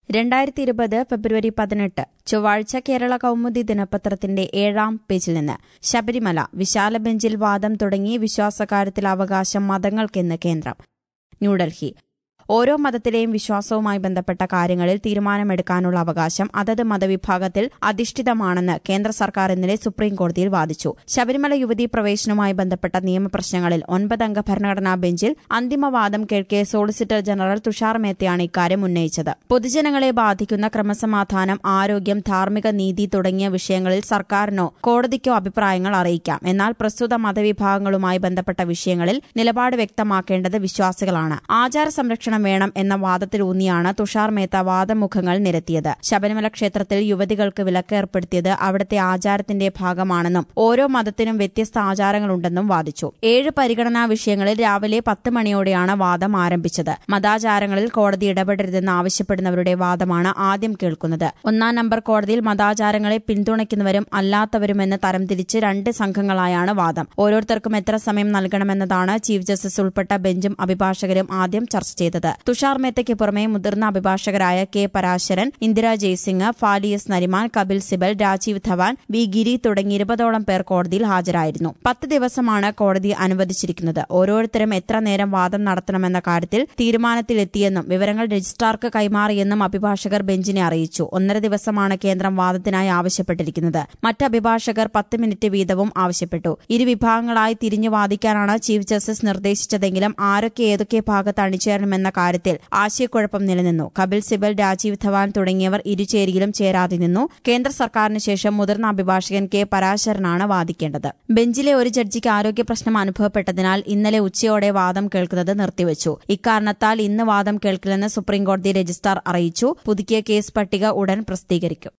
രണ്ടായിരത്തി ഇരുപത് ഫെബ്രുവരി പതിനെട്ട് ചൊവ്വാഴ്ച കേരള കൗമുദി ദിനപത്രത്തിന്റെ ഏഴാം പേജിൽ നിന്ന് ശബരിമല വിശാല ബെഞ്ചിൽ വാദം തുടങ്ങി വിശ്വാസകാര്യത്തിൽ അവകാശം മതങ്ങൾക്കെന്ന് കേന്ദ്രം ന്യൂഡൽഹി ഓരോ മതത്തിലെയും വിശ്വാസവുമായി ബന്ധപ്പെട്ട കാര്യങ്ങളിൽ തീരുമാനമെടുക്കാനുള്ള അവകാശം അതത് മതവിഭാഗത്തിൽ അധിഷ്ഠിതമാണെന്ന് കേന്ദ്ര സർക്കാർ ഇന്നലെ സുപ്രീംകോടതിയിൽ വാദിച്ചു ശബരിമല യുവതീ പ്രവേശനവുമായി ബന്ധപ്പെട്ട നിയമപ്രശ്നങ്ങളിൽ ഒൻപതംഗ ഭരണഘടനാ ബെഞ്ചിൽ അന്തിമവാദം കേൾക്കെ സോളിസിറ്റർ ജനറൽ തുഷാർ മേത്തയാണ് ഇക്കാര്യം ഉന്നയിച്ചത് പൊതുജനങ്ങളെ ബാധിക്കുന്ന ക്രമസമാധാനം ആരോഗ്യം ധാർമ്മിക നീതി തുടങ്ങിയ വിഷയങ്ങളിൽ സർക്കാരിനോ കോടതിക്കോ അഭിപ്രായങ്ങൾ അറിയിക്കാം എന്നാൽ പ്രസ്തുത മതവിഭാഗങ്ങളുമായി ബന്ധപ്പെട്ട വിഷയങ്ങളിൽ നിലപാട് വ്യക്തമാക്കേണ്ടത് വിശ്വാസികളാണ് ആചാര സംരക്ഷണം വേണം എന്ന വാദത്തിലൂന്നിയാണ് തുഷാർ മേത്ത വാദമുഖങ്ങൾ നിരത്തിയത് ശബരിമല ക്ഷേത്രത്തിൽ യുവതികൾക്ക് വിലക്ക് ഏർപ്പെടുത്തിയത് അവിടുത്തെ ആചാരത്തിന്റെ ഭാഗമാണെന്നും ഓരോ മതത്തിനും വ്യത്യസ്ത ആചാരങ്ങളുണ്ടെന്നും വാദിച്ചു ഏഴ് പരിഗണനാ വിഷയങ്ങളിൽ രാവിലെ പത്ത് മണിയോടെയാണ് വാദം ആരംഭിച്ചത് മതാചാരങ്ങളിൽ കോടതി ഇടപെടരുതെന്ന് ആവശ്യപ്പെടുന്നവരുടെ വാദമാണ് ആദ്യം കേൾക്കുന്നത് ഒന്നാം നമ്പർ കോടതിയിൽ മതാചാരങ്ങളെ പിന്തുണയ്ക്കുന്നവരും അല്ലാത്തവരുമെന്ന് തരംതിരിച്ച് രണ്ട് സംഘങ്ങളായാണ് വാദം ഓരോരുത്തർക്കും എത്ര സമയം നൽകണമെന്നതാണ് ചീഫ് ജസ്റ്റിസ് ഉൾപ്പെട്ട ബെഞ്ചും അഭിഭാഷകരും ആദ്യം ചർച്ച ചെയ്തത് തുഷാർ മേത്തയ്ക്ക് പുറമെ മുതിർന്ന അഭിഭാഷകരായ കെ പരാശരൻ ഇന്ദിര ജയ്സിംഗ് ഫാലിയസ് നരിമാൻ കപിൽ സിബൽ രാജീവ് ധവാൻ വി ഗിരി തുടങ്ങി ഇരുപതോളം പേർ കോടതിയിൽ ഹാജരായിരുന്നു പത്ത് ദിവസമാണ് കോടതി അനുവദിച്ചിരിക്കുന്നത് ഓരോരുത്തരും എത്ര നേരം വാദം നടത്തണമെന്ന കാര്യത്തിൽ തീരുമാനത്തിലെത്തിയെന്നും വിവരങ്ങൾ രജിസ്ട്രാർക്ക് കൈമാറിയെന്നും അഭിഭാഷകർ ബെഞ്ചിനെ അറിയിച്ചു ഒന്നര ദിവസമാണ് കേന്ദ്രം വാദത്തിനായി ആവശ്യപ്പെട്ടിരിക്കുന്നത് മറ്റ് അഭിഭാഷകർ പത്ത് മിനിറ്റ് വീതവും ആവശ്യപ്പെട്ടു ഇരു വിഭാഗങ്ങളായി തിരിഞ്ഞു വാദിക്കാനാണ് ചീഫ് ജസ്റ്റിസ് നിർദ്ദേശിച്ചതെങ്കിലും ആരൊക്കെ ഏതൊക്കെ ഭാഗത്ത് അണിചേരണമെന്ന കാര്യത്തിൽ ആശയക്കുഴപ്പം നിലനിന്നു കപിൽ സിബൽ രാജീവ് ധവാൻ തുടങ്ങിയവർ ഇരുചേരിയിലും ചേരാതെ നിന്നു കേന്ദ്ര സർക്കാരിന് ശേഷം മുതിർന്ന അഭിഭാഷകൻ കെ പരാശരനാണ് വാദിക്കേണ്ടത് ബെഞ്ചിലെ ഒരു ജഡ്ജിക്ക് ആരോഗ്യ പ്രശ്നം അനുഭവപ്പെട്ടതിനാൽ ഇന്നലെ ഉച്ചയോടെ വാദം കേൾക്കുന്നത് നിർത്തിവച്ചു ഇക്കാരണത്താൽ ഇന്ന് വാദം കേൾക്കില്ലെന്ന് സുപ്രീംകോടതി രജിസ്ട്രാർ അറിയിച്ചു പുതുക്കിയ കേസ് പട്ടിക ഉടൻ പ്രസിദ്ധീകരിക്കും